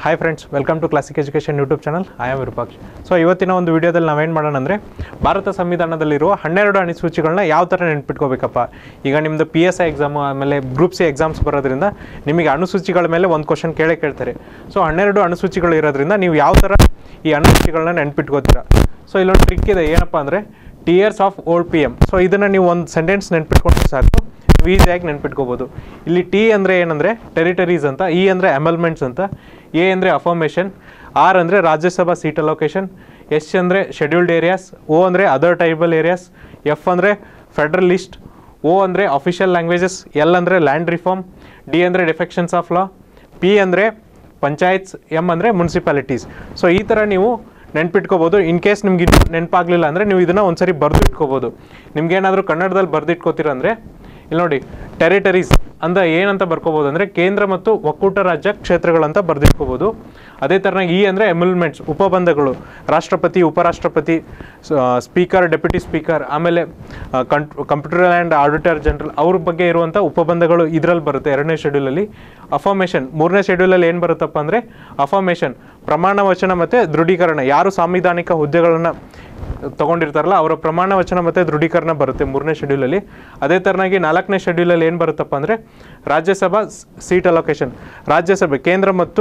hi friends welcome to classic education YouTube channel I am Virupaksh so ಇವತ್ತಿನ ಒಂದು ವಿಡಿಯೋದಲ್ಲಿ ನಾವೇನು ಮಾಡೋಣ ಅಂದರೆ ಭಾರತ ಸಂವಿಧಾನದಲ್ಲಿರುವ ಹನ್ನೆರಡು ಅಣಿಸೂಚಿಗಳನ್ನ ಯಾವ ಥರ ನೆನ್ಪಿಟ್ಕೋಬೇಕಪ್ಪ ಈಗ ನಿಮ್ಮದು ಪಿ ಎಸ್ ಐ ಎಕ್ಸಾಮು ಆಮೇಲೆ ಗ್ರೂಪ್ ಸಿ ಎಕ್ಸಾಮ್ಸ್ ಬರೋದ್ರಿಂದ ನಿಮಗೆ ಅನುಸೂಚಿಗಳ ಮೇಲೆ ಒಂದು ಕ್ವಶನ್ ಕೇಳೇ ಕೇಳ್ತಾರೆ ಸೊ ಹನ್ನೆರಡು ಅನುಸೂಚಿಗಳು ಇರೋದ್ರಿಂದ ನೀವು ಯಾವ ಥರ ಈ ಅನುಸೂಚಿಗಳನ್ನ ನೆನ್ಪಿಟ್ಕೋತೀರಾ ಸೊ ಇಲ್ಲೊಂದು ಟ್ರಿಕ್ ಇದೆ ಏನಪ್ಪ ಅಂದರೆ tears of old P M so ಇದನ್ನು ನೀವು ಒಂದು ಸೆಂಟೆನ್ಸ್ ನೆನ್ಪಿಟ್ಕೊಂಡ್ರೆ ಸಾಕು ಈಸಿಯಾಗಿ ನೆನ್ಪಿಟ್ಕೋಬೋದು ಇಲ್ಲಿ ಟಿ ಅಂದರೆ ಏನಂದರೆ ಟೆರಿಟರೀಸ್ ಅಂತ ಇ ಅಂದರೆ ಅಮೆಲ್ಮೆಂಟ್ಸ್ ಅಂತ ಎ ಅಂದರೆ ಅಫರ್ಮೇಷನ್ ಆರ್ ಅಂದರೆ ರಾಜ್ಯಸಭಾ ಸೀಟ್ ಅಲೋಕೇಶನ್ ಎಸ್ ಅಂದರೆ ಶೆಡ್ಯೂಲ್ಡ್ ಏರಿಯಾಸ್ ಓ ಅಂದರೆ ಅದರ್ ಟ್ರೈಬಲ್ ಏರಿಯಾಸ್ ಎಫ್ ಅಂದರೆ ಫೆಡ್ರಲ್ ಲಿಸ್ಟ್ ಓ ಅಂದರೆ ಅಫಿಷಿಯಲ್ ಲ್ಯಾಂಗ್ವೇಜಸ್ ಎಲ್ ಅಂದರೆ ಲ್ಯಾಂಡ್ ರಿಫಾರ್ಮ್ ಡಿ ಅಂದರೆ ಡಿಫೆಕ್ಷನ್ಸ್ ಆಫ್ ಲಾ ಪಿ ಅಂದರೆ ಪಂಚಾಯತ್ಸ್ ಎಮ್ ಅಂದರೆ ಮುನ್ಸಿಪಾಲಿಟೀಸ್ ಸೊ ಈ ಥರ ನೀವು ನೆನ್ಪಿಟ್ಕೋಬೋದು ಇನ್ ಕೇಸ್ ನಿಮ್ಗೆ ಇದು ನೆನಪಾಗಲಿಲ್ಲ ಅಂದರೆ ನೀವು ಇದನ್ನು ಒಂದ್ಸರಿ ಬರೆದು ಇಟ್ಕೋಬೋದು ನಿಮ್ಗೇನಾದರೂ ಕನ್ನಡದಲ್ಲಿ ಬರೆದಿಟ್ಕೋತೀರ ಅಂದರೆ ಇಲ್ಲಿ ನೋಡಿ ಟೆರಿಟರೀಸ್ ಅಂದ ಏನಂತ ಬರ್ಕೋಬೋದು ಅಂದರೆ ಕೇಂದ್ರ ಮತ್ತು ಒಕ್ಕೂಟ ರಾಜ್ಯ ಕ್ಷೇತ್ರಗಳಂತ ಬರೆದಿಟ್ಕೋಬೋದು ಅದೇ ಥರನಾಗಿ ಈ ಅಂದರೆ ಎಮ್ಯುಲ್ಮೆಂಟ್ಸ್ ಉಪಬಂಧಗಳು ರಾಷ್ಟ್ರಪತಿ ಉಪರಾಷ್ಟ್ರಪತಿ ಸ್ಪೀಕರ್ ಡೆಪ್ಯೂಟಿ ಸ್ಪೀಕರ್ ಆಮೇಲೆ ಕಂಪ್ಯೂಟರ್ ಆ್ಯಂಡ್ ಆಡಿಟರ್ ಜನರಲ್ ಅವ್ರ ಬಗ್ಗೆ ಇರುವಂಥ ಉಪಬಂಧಗಳು ಇದರಲ್ಲಿ ಬರುತ್ತೆ ಎರಡನೇ ಶೆಡ್ಯೂಲಲ್ಲಿ ಅಫರ್ಮೇಷನ್ ಮೂರನೇ ಶೆಡ್ಯೂಲಲ್ಲಿ ಏನು ಬರುತ್ತಪ್ಪ ಅಂದರೆ ಅಫರ್ಮೇಷನ್ ಪ್ರಮಾಣ ವಚನ ಮತ್ತು ದೃಢೀಕರಣ ಯಾರು ಸಾಂವಿಧಾನಿಕ ಹುದ್ದೆಗಳನ್ನು ತಗೊಂಡಿರ್ತಾರಲ್ಲ ಅವರ ಪ್ರಮಾಣ ವಚನ ಮತ್ತು ದೃಢೀಕರಣ ಬರುತ್ತೆ ಮೂರನೇ ಶೆಡ್ಯೂಲಲ್ಲಿ ಅದೇ ಥರನಾಗಿ ನಾಲ್ಕನೇ ಶೆಡ್ಯೂಲಲ್ಲಿ ಏನು ಬರುತ್ತಪ್ಪ ಅಂದರೆ ರಾಜ್ಯಸಭಾ ಸೀಟ್ ಅಲೋಕೇಶನ್ ರಾಜ್ಯಸಭೆ ಕೇಂದ್ರ ಮತ್ತು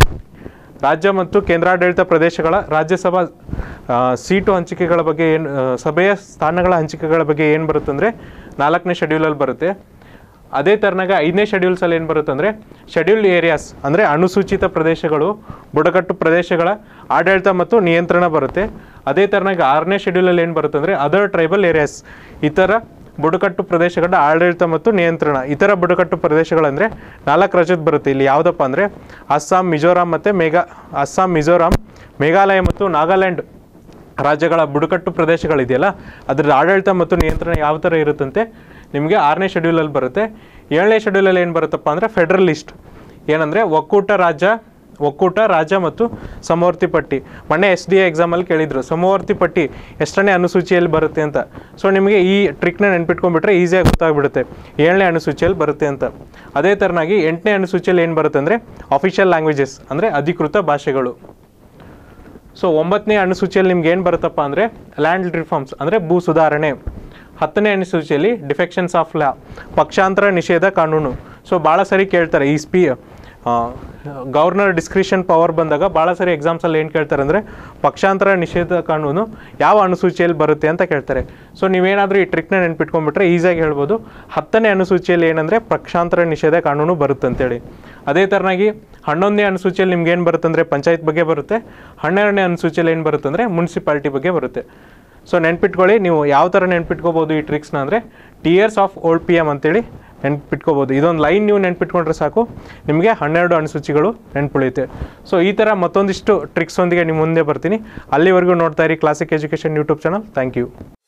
ರಾಜ್ಯ ಮತ್ತು ಕೇಂದ್ರಾಡಳಿತ ಪ್ರದೇಶಗಳ ರಾಜ್ಯಸಭಾ ಆ, ಸೀಟು ಹಂಚಿಕೆಗಳ ಬಗ್ಗೆ ಏನು ಆ, ಸಭೆಯ ಸ್ಥಾನಗಳ ಹಂಚಿಕೆಗಳ ಬಗ್ಗೆ ಏನು ಬರುತ್ತಂದರೆ ನಾಲ್ಕನೇ ಶೆಡ್ಯೂಲಲ್ಲಿ ಬರುತ್ತೆ ಅದೇ ಥರನಾಗ ಐದನೇ ಶೆಡ್ಯೂಲ್ಸಲ್ಲಿ ಏನು ಬರುತ್ತೆ ಅಂದರೆ ಶೆಡ್ಯೂಲ್ಡ್ ಏರಿಯಾಸ್ ಅಂದರೆ ಅನುಸೂಚಿತ ಪ್ರದೇಶಗಳು ಬುಡಕಟ್ಟು ಪ್ರದೇಶಗಳ ಆಡಳಿತ ಮತ್ತು ನಿಯಂತ್ರಣ ಬರುತ್ತೆ ಅದೇ ಥರನಾಗಿ ಆರನೇ ಶೆಡ್ಯೂಲಲ್ಲಿ ಏನು ಬರುತ್ತೆ ಅಂದರೆ ಅದರ್ ಟ್ರೈಬಲ್ ಏರಿಯಾಸ್ ಇತರ ಬುಡಕಟ್ಟು ಪ್ರದೇಶಗಳ ಆಡಳಿತ ಮತ್ತು ನಿಯಂತ್ರಣ ಇತರ ಬುಡಕಟ್ಟು ಪ್ರದೇಶಗಳಂದರೆ ನಾಲ್ಕು ರಜತ್ ಬರುತ್ತೆ ಇಲ್ಲಿ ಯಾವುದಪ್ಪ ಅಂದರೆ ಅಸ್ಸಾಂ ಮಿಜೋರಾಂ ಮತ್ತು ಮೇಘಾ ಅಸ್ಸಾಂ ಮಿಜೋರಾಂ ಮೇಘಾಲಯ ಮತ್ತು ನಾಗಾಲ್ಯಾಂಡ್ ರಾಜ್ಯಗಳ ಬುಡಕಟ್ಟು ಪ್ರದೇಶಗಳಿದೆಯಲ್ಲ ಅದರ ಆಡಳಿತ ಮತ್ತು ನಿಯಂತ್ರಣ ಯಾವ ಥರ ಇರುತ್ತಂತೆ ನಿಮಗೆ ಆರನೇ ಶೆಡ್ಯೂಲಲ್ಲಿ ಬರುತ್ತೆ ಏಳನೇ ಶೆಡ್ಯೂಲಲ್ಲಿ ಏನು ಬರುತ್ತಪ್ಪ ಅಂದರೆ ಫೆಡ್ರಲ್ ಲಿಸ್ಟ್ ಏನಂದರೆ ಒಕ್ಕೂಟ ರಾಜ್ಯ ಒಕ್ಕೂಟ ರಾಜ್ಯ ಮತ್ತು ಸಮವರ್ತಿ ಪಟ್ಟಿ ಮೊನ್ನೆ ಎಸ್ ಡಿ ಎ ಎಕ್ಸಾಮಲ್ಲಿ ಕೇಳಿದರು ಸಮವರ್ತಿ ಪಟ್ಟಿ ಎಷ್ಟನೇ ಅನುಸೂಚಿಯಲ್ಲಿ ಬರುತ್ತೆ ಅಂತ ಸೊ ನಿಮಗೆ ಈ ಟ್ರಿಕ್ನ ನೆನ್ಪಿಟ್ಕೊಂಡ್ಬಿಟ್ರೆ ಈಸಿಯಾಗಿ ಗೊತ್ತಾಗ್ಬಿಡುತ್ತೆ ಏಳನೇ ಅನುಸೂಚಿಯಲ್ಲಿ ಬರುತ್ತೆ ಅಂತ ಅದೇ ಥರನಾಗಿ ಎಂಟನೇ ಅನುಸೂಚಿಯಲ್ಲಿ ಏನು ಬರುತ್ತೆ ಅಂದರೆ ಅಫಿಷಿಯಲ್ ಲ್ಯಾಂಗ್ವೇಜಸ್ ಅಂದರೆ ಅಧಿಕೃತ ಭಾಷೆಗಳು ಸೊ ಒಂಬತ್ತನೇ ಅನುಸೂಚಿಯಲ್ಲಿ ನಿಮ್ಗೆ ಏನು ಬರುತ್ತಪ್ಪ ಅಂದರೆ ಲ್ಯಾಂಡ್ ರಿಫಾರ್ಮ್ಸ್ ಅಂದರೆ ಭೂ ಸುಧಾರಣೆ ಹತ್ತನೇ ಅನುಸೂಚಿಯಲ್ಲಿ ಡಿಫೆಕ್ಷನ್ಸ್ ಆಫ್ ಲಾ ಪಕ್ಷಾಂತರ ನಿಷೇಧ ಕಾನೂನು ಸೊ ಭಾಳ ಸರಿ ಕೇಳ್ತಾರೆ ಈ ಸ್ಪೀ ಗವರ್ನರ್ ಡಿಸ್ಕ್ರಿಷನ್ ಪವರ್ ಬಂದಾಗ ಭಾಳ ಸರಿ ಎಕ್ಸಾಮ್ಸಲ್ಲಿ ಏನು ಕೇಳ್ತಾರೆ ಅಂದರೆ ಪಕ್ಷಾಂತರ ನಿಷೇಧ ಕಾನೂನು ಯಾವ ಅನುಸೂಚಿಯಲ್ಲಿ ಬರುತ್ತೆ ಅಂತ ಕೇಳ್ತಾರೆ ಸೊ ನೀವೇನಾದರೂ ಈ ಟ್ರಿಕ್ನ ನೆನ್ಪಿಟ್ಕೊಂಡ್ಬಿಟ್ರೆ ಈಸಿಯಾಗಿ ಹೇಳ್ಬೋದು ಹತ್ತನೇ ಅನುಸೂಚಿಯಲ್ಲಿ ಏನಂದರೆ ಪಕ್ಷಾಂತರ ನಿಷೇಧ ಕಾನೂನು ಬರುತ್ತೆ ಅಂತೇಳಿ ಅದೇ ಥರನಾಗಿ ಹನ್ನೊಂದನೇ ಅನುಸೂಚಿಯಲ್ಲಿ ನಿಮ್ಗೆ ಏನು ಬರುತ್ತೆ ಅಂದರೆ ಪಂಚಾಯತ್ ಬಗ್ಗೆ ಬರುತ್ತೆ ಹನ್ನೆರಡನೇ ಅನುಸೂಚಿಯಲ್ಲಿ ಏನು ಬರುತ್ತೆ ಅಂದರೆ ಮುನ್ಸಿಪಾಲ್ಟಿ ಬಗ್ಗೆ ಬರುತ್ತೆ ಸೊ ನೆನ್ಪಿಟ್ಕೊಳ್ಳಿ ನೀವು ಯಾವ ಥರ ನೆನ್ಪಿಟ್ಕೋಬೋದು ಈ ಟ್ರಿಕ್ಸ್ನ ಅಂದರೆ tears of old P M ಅಂತೇಳಿ ನೆನ್ಪಿಟ್ಕೋಬೋದು ಇದೊಂದು ಲೈನ್ ನೀವು ನೆನ್ಪಿಟ್ಕೊಂಡ್ರೆ ಸಾಕು ನಿಮಗೆ ಹನ್ನೆರಡು ಅನುಸೂಚಿಗಳು ನೆನ್ಪುಳಿಯುತ್ತೆ ಸೊ ಈ ಥರ ಮತ್ತೊಂದಿಷ್ಟು ಟ್ರಿಕ್ಸ್ ಒಂದಿಗೆ ನಿಮ್ಮ ಮುಂದೆ ಬರ್ತೀನಿ ಅಲ್ಲಿವರೆಗೂ ನೋಡ್ತಾ ಇರಿ classic education YouTube channel thank you